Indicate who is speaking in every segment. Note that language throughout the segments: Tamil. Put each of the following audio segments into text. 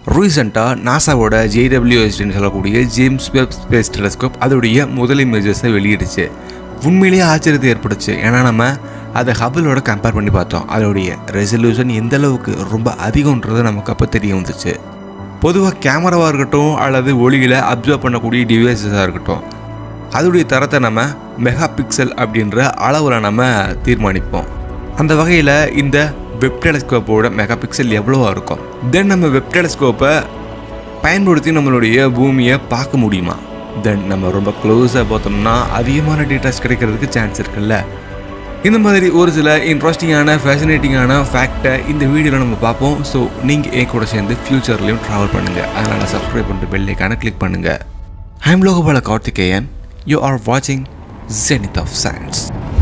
Speaker 1: ரீசெண்டாக நாசாவோட ஜேடபிள்யூஎஸ்டின்னு சொல்லக்கூடிய ஜேம்ஸ் வெப் ஸ்பேஸ் டெலஸ்கோப் அதோடைய முதல் இமேஜஸை வெளியிடுச்சு உண்மையிலேயே ஆச்சரியத்தை ஏற்படுச்சு ஏன்னா நம்ம அதை ஹபிளோட கம்பேர் பண்ணி பார்த்தோம் அதோடைய ரெசல்யூஷன் எந்த அளவுக்கு ரொம்ப அதிகம்ன்றது நமக்கு அப்போ தெரிய வந்துச்சு பொதுவாக கேமராவாக இருக்கட்டும் அல்லது ஒளியில் அப்சர்வ் பண்ணக்கூடிய டிவைசஸாக இருக்கட்டும் அதோடைய தரத்தை நம்ம மெகா பிக்சல் அப்படின்ற அளவில் நம்ம தீர்மானிப்போம் அந்த வகையில் இந்த வெப் டெலஸ்கோப்போட மெகா பிக்சல் எவ்வளோவா இருக்கும் தென் நம்ம வெப் டெலஸ்கோப்பை பயன்படுத்தி நம்மளுடைய பூமியை பார்க்க முடியுமா தென் நம்ம ரொம்ப க்ளோஸாக பார்த்தோம்னா அதிகமான டீட்டெயில்ஸ் கிடைக்கிறதுக்கு சான்ஸ் இருக்குல்ல இந்த மாதிரி ஒரு சில இன்ட்ரெஸ்டிங்கான ஃபேசினேட்டிங்கான ஃபேக்டை இந்த வீடியோவில் நம்ம பார்ப்போம் ஸோ நீங்கள் என் கூட சேர்ந்து ஃப்யூச்சர்லேயும் ட்ராவல் பண்ணுங்கள் அதனால் சப்ஸ்கிரைப் பண்ணிட்டு பெல்லைக்கான கிளிக் பண்ணுங்கள் I'm Lokapala Karthikeyan you are வாட்சிங் Zenith of science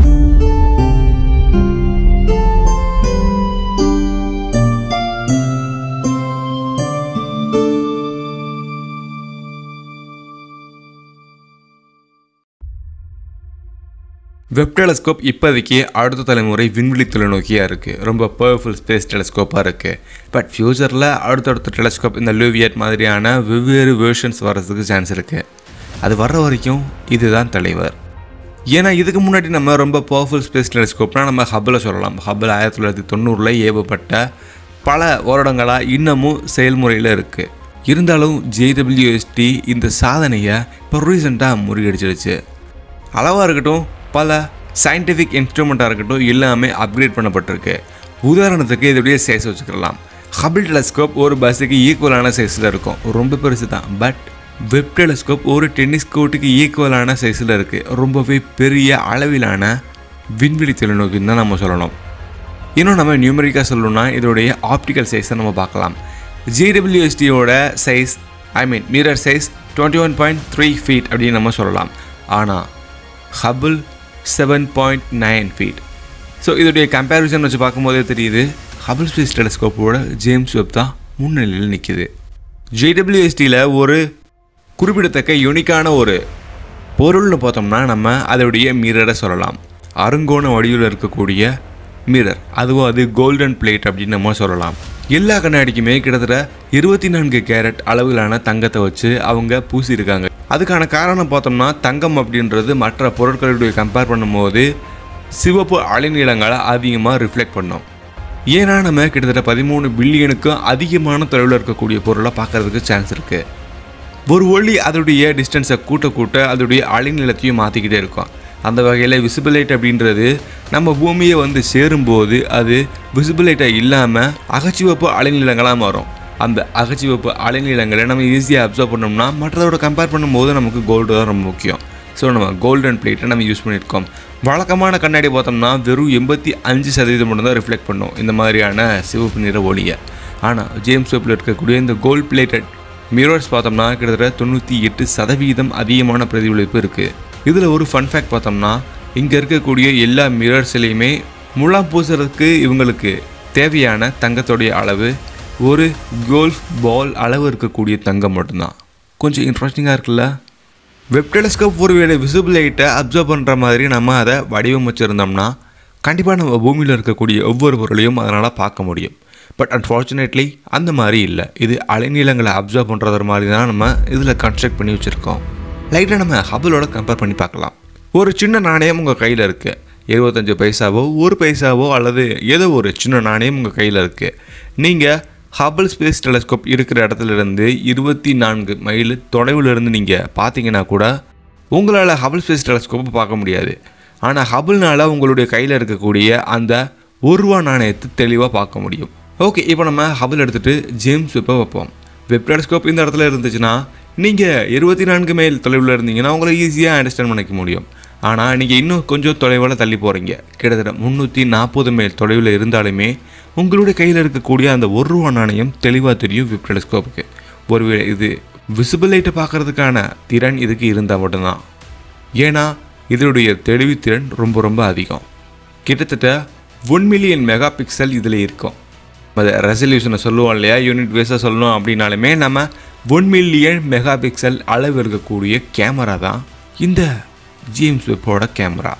Speaker 1: Webb telescope இப்போதைக்கு அடுத்த தலைமுறை விண்வெளி தொலைநோக்கியாக இருக்குது ரொம்ப பவர்ஃபுல் ஸ்பேஸ் டெலஸ்கோப்பாக இருக்குது பட் ஃப்யூச்சரில் அடுத்தடுத்த டெலஸ்கோப் இந்த லூவியட் மாதிரியான வெவ்வேறு வேர்ஷன்ஸ் வர்றதுக்கு சான்ஸ் இருக்குது அது வர்ற வரைக்கும் இதுதான் தலைவர் ஏன்னா இதுக்கு முன்னாடி நம்ம ரொம்ப பவர்ஃபுல் ஸ்பேஸ் டெலஸ்கோப்னால் நம்ம ஹப்பில் சொல்லலாம் ஹப்பில் ஆயிரத்தி தொள்ளாயிரத்தி தொண்ணூறில் ஏவப்பட்ட பல வருடங்களாக இன்னமும் செயல்முறையில் இருக்குது இருந்தாலும் ஜேடபிள்யூஎஸ்டி இந்த சாதனையை இப்போ ரீசெண்டாக முறியடிச்சிருச்சு அளவாக இருக்கட்டும் பல சயின்டிஃபிக் இன்ஸ்ட்ருமெண்ட்டாக இருக்கட்டும் எல்லாமே அப்கிரேட் பண்ணப்பட்டிருக்கு உதாரணத்துக்கு இதோடைய சைஸ் வச்சுக்கலாம் ஹபிள் டெலஸ்கோப் ஒரு பஸ்ஸுக்கு ஈக்குவலான சைஸில் இருக்கும் ரொம்ப பெருசு தான் பட் வெப் டெலஸ்கோப் ஒரு டென்னிஸ் கோர்ட்டுக்கு ஈக்குவலான சைஸில் இருக்குது ரொம்பவே பெரிய அளவிலான விண்வெளி தொலைநோக்கின்னு தான் நம்ம சொல்லணும் இன்னும் நம்ம நியூமரிக்காக சொல்லணும்னா இதோடைய ஆப்டிக்கல் சைஸை நம்ம பார்க்கலாம் ஜிடபிள்யூஎஸ்டியோட size I mean mirror size twenty one point three feet அப்படின்னு நம்ம சொல்லலாம் ஆனால் Hubble seven point nine feet so இதோடைய கம்பேரிசன் வச்சு பார்க்கும்போதே தெரியுது ஹபிள் ஸ்பேஸ் டெலஸ்கோப்போட ஜேம்ஸ் வெப் தான் முன்னிலையில் நிற்கிது ஜேடபிள்யூஎஸ்டியில் ஒரு குறிப்பிடத்தக்க யூனிக்கான ஒரு பொருள்னு பார்த்தோம்னா நம்ம அதோடைய மிரரை சொல்லலாம் அருங்கோண வடிவில் இருக்கக்கூடிய மிரர் அதுவும் அது கோல்டன் பிளேட் அப்படின்னு நம்ம சொல்லலாம் எல்லா கண்ணாடிக்குமே கிட்டத்தட்ட இருபத்தி நான்கு கேரட் அளவிலான தங்கத்தை வச்சு அவங்க பூசியிருக்காங்க அதுக்கான காரணம் பார்த்தோம்னா தங்கம் அப்படின்றது மற்ற பொருட்களுடைய கம்பேர் பண்ணும்போது சிவப்பு அலைநீளங்களை அதிகமாக ரிஃப்ளெக்ட் பண்ணும் ஏன்னா நம்ம கிட்டத்தட்ட பதிமூணு பில்லியனுக்கும் அதிகமான தொலைவில் இருக்கக்கூடிய பொருளை பார்க்கறதுக்கு சான்ஸ் இருக்குது ஒரு ஒளி அதோடைய டிஸ்டன்ஸை கூட்ட கூட்ட அதோடைய அலைநிலத்தையும் மாற்றிக்கிட்டே இருக்கும் அந்த வகையில் விசிபிளைட் அப்படின்றது நம்ம பூமியை வந்து சேரும்போது அது விசிபிளைட்டாக இல்லாமல் அகச்சிவப்பு அலைநிலங்களாக மாறும் அந்த அகச்சிவப்பு அலைநீளங்களை நம்ம ஈஸியாக அப்சர்வ் பண்ணோம்னா மற்றதோட கம்பேர் பண்ணும்போது நமக்கு கோல்டு தான் ரொம்ப முக்கியம் ஸோ நம்ம கோல்டன் பிளேட்டை நம்ம யூஸ் பண்ணியிருக்கோம் வழக்கமான கண்ணாடி பார்த்தோம்னா வெறும் எண்பத்தி அஞ்சு சதவீதம் மட்டும் தான் ரிஃப்ளெக்ட் பண்ணும் இந்த மாதிரியான சிவப்பு நிற ஒளியை ஆனால் ஜேம்ஸ் வெப்பில் இருக்கக்கூடிய இந்த கோல்ட் பிளேட்டட் மிரர்ஸ் பார்த்தோம்னா கிட்டத்தட்ட தொண்ணூற்றி எட்டு சதவீதம் அதிகமான பிரதிபலிப்பு இருக்குது இதில் ஒரு ஃபன் ஃபேக்ட் பார்த்தோம்னா இங்கே இருக்கக்கூடிய எல்லா மிரர்ஸ்லேயுமே முலாம் பூசுறதுக்கு இவங்களுக்கு தேவையான தங்கத்தோடைய அளவு ஒரு கோல்ஃப் பால் அளவு இருக்கக்கூடிய தங்கம் மட்டும்தான் கொஞ்சம் இன்ட்ரெஸ்டிங்காக இருக்குல்ல வெப் டெலஸ்கோப் ஒருவேளை விசிபிள் லைட்டை அப்சர்வ் பண்ணுற மாதிரி நம்ம அதை வடிவமைச்சிருந்தோம்னா கண்டிப்பாக நம்ம பூமியில் இருக்கக்கூடிய ஒவ்வொரு பொருளையும் அதனால் பார்க்க முடியும் பட் அன்ஃபார்ச்சுனேட்லி அந்த மாதிரி இல்லை இது அலைநீளங்களை அப்சர்வ் பண்ணுறது மாதிரி தான் நம்ம இதில் கன்ஸ்ட்ரக்ட் பண்ணி வச்சுருக்கோம் லைட்டாக நம்ம ஹபிளோட கம்பேர் பண்ணி பார்க்கலாம் ஒரு சின்ன நாணயம் உங்கள் கையில் இருக்குது இருபத்தஞ்சு பைசாவோ ஒரு பைசாவோ அல்லது ஏதோ ஒரு சின்ன நாணயம் உங்கள் கையில் இருக்குது நீங்கள் ஹபிள் ஸ்பேஸ் டெலஸ்கோப் இருக்கிற இடத்துல இருந்து இருபத்தி நான்கு மைல் தொலைவில் இருந்து நீங்கள் பார்த்தீங்கன்னா கூட உங்களால் ஹபிள் ஸ்பேஸ் டெலஸ்கோப்பை பார்க்க முடியாது ஆனால் ஹபிள்னால உங்களுடைய கையில் இருக்கக்கூடிய அந்த ஒரு ரூபா நாணயத்தை தெளிவாக பார்க்க முடியும் ஓகே இப்போ நம்ம ஹபிள் எடுத்துகிட்டு ஜேம்ஸ் வெப்பை வைப்போம் வெப் டெலஸ்கோப் இந்த இடத்துல இருந்துச்சுன்னா நீங்கள் இருபத்தி நான்கு மைல் தொலைவில் இருந்தீங்கன்னா உங்களை ஈஸியாக அண்டர்ஸ்டாண்ட் பண்ணிக்க முடியும் ஆனால் நீங்கள் இன்னும் கொஞ்சம் தொலைவில் தள்ளி போகிறீங்க கிட்டத்தட்ட முந்நூற்றி நாற்பது மைல் தொலைவில் இருந்தாலுமே உங்களுடைய கையில் இருக்கக்கூடிய அந்த ஒரு ரூபா நாணயம் தெளிவாக தெரியும் வெப் டெலிஸ்கோப்புக்கு ஒருவேளை இது விசிபிள் லைட்டை பார்க்கறதுக்கான திறன் இதுக்கு இருந்தால் மட்டும்தான் ஏன்னா இதனுடைய தெளிவுத்திறன் ரொம்ப ரொம்ப அதிகம் கிட்டத்தட்ட ஒன் மில்லியன் மெகா பிக்சல் இதில் இருக்கும் அது ரெசல்யூஷனை சொல்லுவோம் இல்லையா யூனிட் வேஸாக சொல்லணும் அப்படின்னாலுமே நம்ம ஒன் மில்லியன் மெகா பிக்சல் அளவு இருக்கக்கூடிய கேமரா தான் இந்த ஜேம்ஸ் வெப்போட கேமரா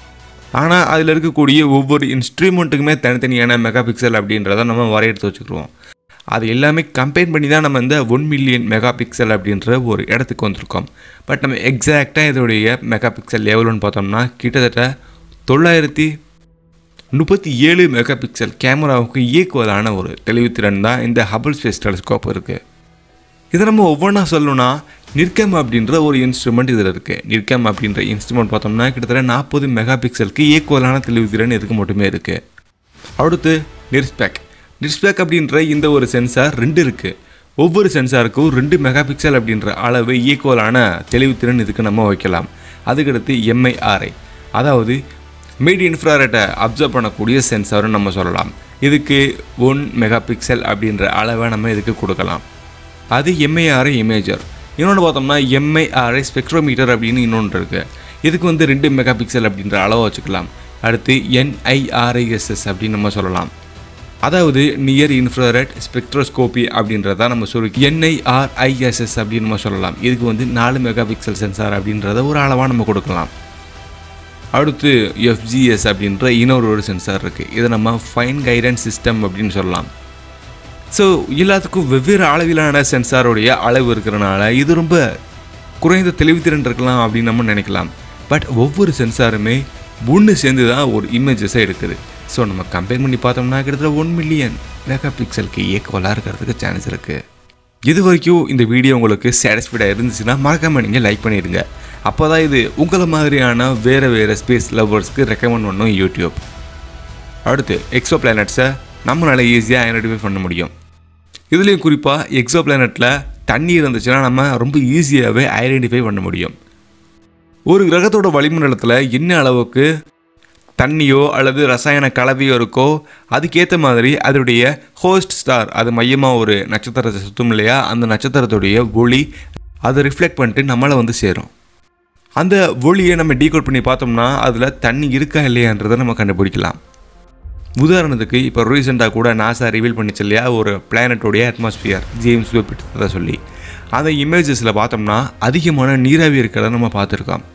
Speaker 1: ஆனால் அதில் இருக்கக்கூடிய ஒவ்வொரு இன்ஸ்ட்ருமெண்ட்டுக்குமே தனித்தனியான மெகா பிக்சல் அப்படின்றத நம்ம வரையெடுத்து வச்சுக்கிடுவோம் அது எல்லாமே கம்பைன் பண்ணி தான் நம்ம இந்த ஒன் மில்லியன் மெகா பிக்சல் அப்படின்ற ஒரு இடத்துக்கு வந்திருக்கோம் பட் நம்ம எக்ஸாக்டாக இதோடைய மெகா பிக்சல் எவ்வளோன்னு பார்த்தோம்னா கிட்டத்தட்ட தொள்ளாயிரத்தி முப்பத்தி ஏழு மெகா பிக்சல் கேமராவுக்கு ஈக்குவலான ஒரு தெளிவுத்திறன் தான் இந்த ஹபிள் ஸ்பேஸ் டெலிஸ்கோப் இருக்குது இதை நம்ம ஒவ்வொன்றா சொல்லணும்னா நிர்கம் அப்படின்ற ஒரு இன்ஸ்ட்ருமெண்ட் இதில் இருக்குது நிர்கம் அப்படின்ற இன்ஸ்ட்ருமெண்ட் பார்த்தோம்னா கிட்டத்தட்ட நாற்பது மெகா பிக்சலுக்கு ஈக்குவலான தெளிவுத்திறன் இதுக்கு மட்டுமே இருக்குது அடுத்து நிர்ஸ்பெக் நிர்ஸ்பெக் அப்படின்ற இந்த ஒரு சென்சார் ரெண்டு இருக்குது ஒவ்வொரு சென்சாருக்கும் ரெண்டு மெகா பிக்சல் அப்படின்ற அளவு ஈக்குவலான தெளிவுத்திறன் இதுக்கு நம்ம வைக்கலாம் அதுக்கடுத்து எம்ஐஆர்ஐ அதாவது மிட் இன்ஃப்ராரெட்டை அப்சர்வ் பண்ணக்கூடிய சென்சார்னு நம்ம சொல்லலாம் இதுக்கு ஒன் மெகா பிக்சல் அப்படின்ற அளவை நம்ம இதுக்கு கொடுக்கலாம் அது எம்ஐஆர்ஐ இமேஜர் இன்னொன்று பார்த்தோம்னா எம்ஐஆர்ஐ ஸ்பெக்ட்ரோமீட்டர் அப்படின்னு இன்னொன்று இருக்குது இதுக்கு வந்து ரெண்டு மெகா பிக்சல் அப்படின்ற அளவை வச்சுக்கலாம் அடுத்து என்ஐஆர்ஐஎஸ்எஸ் அப்படின்னு நம்ம சொல்லலாம் அதாவது நியர் இன்ஃப்ராரெட் ஸ்பெக்ட்ரோஸ்கோபி அப்படின்றத நம்ம சொல்லி என்ஐஆர்ஐஎஸ்எஸ் அப்படின்னு நம்ம சொல்லலாம் இதுக்கு வந்து நாலு மெகா பிக்சல் சென்சார் அப்படின்றத ஒரு அளவாக நம்ம கொடுக்கலாம் அடுத்து எஃப்ஜிஎஸ் அப்படின்ற இன்னொரு ஒரு சென்சார் இருக்குது இதை நம்ம ஃபைன் கைடன்ஸ் சிஸ்டம் அப்படின்னு சொல்லலாம் ஸோ எல்லாத்துக்கும் வெவ்வேறு அளவிலான சென்சாரோடைய அளவு இருக்கிறனால இது ரொம்ப குறைந்த தெளிவுத்திறன் இருக்கலாம் அப்படின்னு நம்ம நினைக்கலாம் பட் ஒவ்வொரு சென்சாருமே ஒன்று சேர்ந்து தான் ஒரு இமேஜஸை எடுக்குது ஸோ நம்ம கம்பேர் பண்ணி பார்த்தோம்னா கிட்டத்தட்ட ஒன் மில்லியன் மெகா பிக்சலுக்கு ஈக்குவலாக இருக்கிறதுக்கு சான்ஸ் இருக்குது இது வரைக்கும் இந்த வீடியோ உங்களுக்கு சாட்டிஸ்ஃபைடாக இருந்துச்சுன்னா மறக்காமல் நீங்கள் லைக் பண்ணிடுங்க அப்போ தான் இது உங்களை மாதிரியான வேறு வேறு ஸ்பேஸ் லவ்வர்ஸ்க்கு ரெக்கமெண்ட் பண்ணும் யூடியூப் அடுத்து எக்ஸோ பிளானட்ஸை நம்மளால் ஈஸியாக ஐடென்டிஃபை பண்ண முடியும் இதுலேயும் குறிப்பாக எக்ஸோ பிளானட்டில் தண்ணி இருந்துச்சுன்னா நம்ம ரொம்ப ஈஸியாகவே ஐடென்டிஃபை பண்ண முடியும் ஒரு கிரகத்தோட வளிமண்டலத்தில் என்ன அளவுக்கு தண்ணியோ அல்லது ரசாயன கலவையோ இருக்கோ அதுக்கேற்ற மாதிரி அதனுடைய ஹோஸ்ட் ஸ்டார் அது மையமாக ஒரு நட்சத்திரத்தை சுற்றும் இல்லையா அந்த நட்சத்திரத்துடைய ஒளி அதை ரிஃப்ளெக்ட் பண்ணிட்டு நம்மளை வந்து சேரும் அந்த ஒளியை நம்ம டீகோட் பண்ணி பார்த்தோம்னா அதில் தண்ணி இருக்கா இல்லையான்றதை நம்ம கண்டுபிடிக்கலாம் உதாரணத்துக்கு இப்போ ரீசெண்டாக கூட நாசா ரிவீல் பண்ணிச்சு இல்லையா ஒரு பிளானட்டோடைய அட்மாஸ்பியர் ஜேம்ஸ் வெப் எடுத்ததை சொல்லி அந்த இமேஜஸில் பார்த்தோம்னா அதிகமான நீராவி இருக்கிறத நம்ம பார்த்துருக்கோம்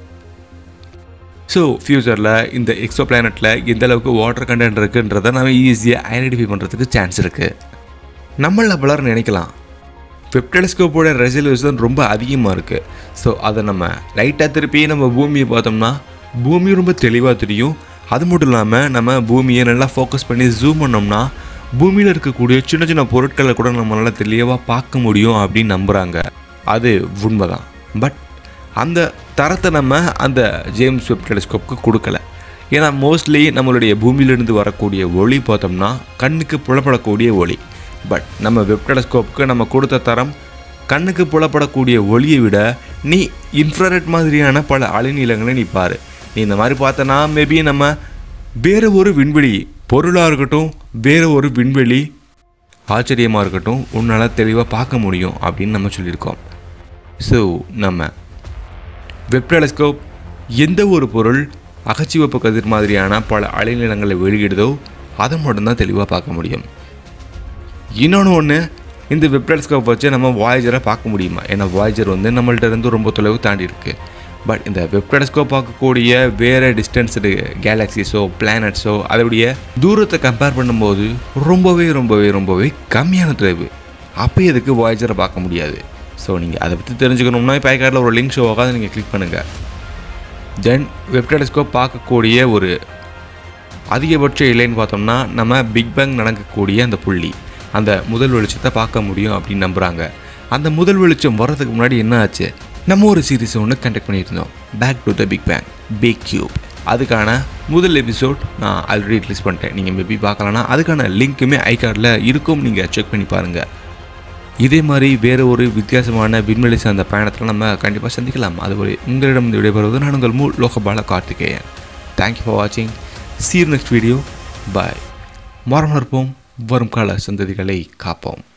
Speaker 1: ஸோ ஃப்யூச்சரில் இந்த எக்ஸோ பிளானட்டில் எந்த அளவுக்கு வாட்டர் கண்டென்ட் இருக்குன்றதை நம்ம ஈஸியாக ஐடென்டிஃபை பண்ணுறதுக்கு சான்ஸ் இருக்குது நம்மள பலர் நினைக்கலாம் வெப் டெலிஸ்கோப்போட ரெசல்யூஷன் ரொம்ப அதிகமாக இருக்குது ஸோ அதை நம்ம லைட்டாக திருப்பி நம்ம பூமியை பார்த்தோம்னா பூமி ரொம்ப தெளிவாக தெரியும் அது மட்டும் இல்லாமல் நம்ம பூமியை நல்லா ஃபோக்கஸ் பண்ணி ஜூம் பண்ணோம்னா பூமியில் இருக்கக்கூடிய சின்ன சின்ன பொருட்களை கூட நம்மளால் தெளிவாக பார்க்க முடியும் அப்படின்னு நம்புகிறாங்க அது உண்மைதான் பட் அந்த தரத்தை நம்ம அந்த ஜேம்ஸ் வெப் டெலிஸ்கோப்புக்கு கொடுக்கல ஏன்னா மோஸ்ட்லி நம்மளுடைய பூமியிலிருந்து வரக்கூடிய ஒளி பார்த்தோம்னா கண்ணுக்கு புலப்படக்கூடிய ஒளி பட் நம்ம வெப் டெலிஸ்கோப்புக்கு நம்ம கொடுத்த தரம் கண்ணுக்கு புலப்படக்கூடிய ஒளியை விட நீ இன்ஃப்ராரெட் மாதிரியான பல அலைநீளங்களை நீ பாரு நீ இந்த மாதிரி பார்த்தனா மேபி நம்ம வேறு ஒரு விண்வெளி பொருளாக இருக்கட்டும் வேறு ஒரு விண்வெளி ஆச்சரியமாக இருக்கட்டும் உன்னால் தெளிவாக பார்க்க முடியும் அப்படின்னு நம்ம சொல்லியிருக்கோம் ஸோ நம்ம வெப் டெலஸ்கோப் எந்த ஒரு பொருள் அகச்சிவப்பு கதிர் மாதிரியான பல அலைநிலங்களை வெளியிடுதோ அதை மட்டும்தான் தெளிவாக பார்க்க முடியும் இன்னொன்று ஒன்று இந்த வெப் டெலஸ்கோப் வச்சு நம்ம வாய்ஜரை பார்க்க முடியுமா ஏன்னா வாய்ஜர் வந்து நம்மள்ட்ட இருந்து ரொம்ப தொலைவு தாண்டி இருக்கு பட் இந்த வெப் டெலஸ்கோப் பார்க்கக்கூடிய வேறு டிஸ்டன்ஸ்டு கேலக்ஸிஸோ பிளானட்ஸோ அதோடைய தூரத்தை கம்பேர் பண்ணும்போது ரொம்பவே ரொம்பவே ரொம்பவே கம்மியான தொலைவு அப்போ எதுக்கு வாய்ஜரை பார்க்க முடியாது ஸோ நீங்கள் அதை பற்றி தெரிஞ்சுக்கணும்னா இப்போ ஐகார்டில் ஒரு லிங்க் ஷோ ஆகாது நீங்கள் கிளிக் பண்ணுங்கள் தென் வெப் டெலஸ்கோப் பார்க்கக்கூடிய ஒரு அதிகபட்ச இல்லைன்னு பார்த்தோம்னா நம்ம பிக் பேங் நடக்கக்கூடிய அந்த புள்ளி அந்த முதல் வெளிச்சத்தை பார்க்க முடியும் அப்படின்னு நம்புகிறாங்க அந்த முதல் வெளிச்சம் வர்றதுக்கு முன்னாடி என்ன ஆச்சு நம்ம ஒரு சீரிஸ் ஒன்று கண்டக்ட் பண்ணியிருந்தோம் back to the big bang big cube அதுக்கான முதல் எபிசோட் நான் ஆல்ரெடி ரிலீஸ் பண்ணிட்டேன் நீங்கள் மேபி பார்க்கலன்னா அதுக்கான லிங்க்குமே ஐகார்டில் இருக்கும் நீங்கள் செக் பண்ணி பாருங்கள் இதே மாதிரி வேறு ஒரு வித்தியாசமான விண்வெளி சார்ந்த பயணத்தில் நம்ம கண்டிப்பாக சந்திக்கலாம் அதுவரை உங்களிடம் விடைபெறுவது நான் உங்கள் மூ லோகபால கார்த்திகேயன் தேங்க்யூ ஃபார் வாட்சிங் சீர் நெக்ஸ்ட் வீடியோ பாய் மரம் இருப்போம் வரும் கால சந்ததிகளை காப்போம்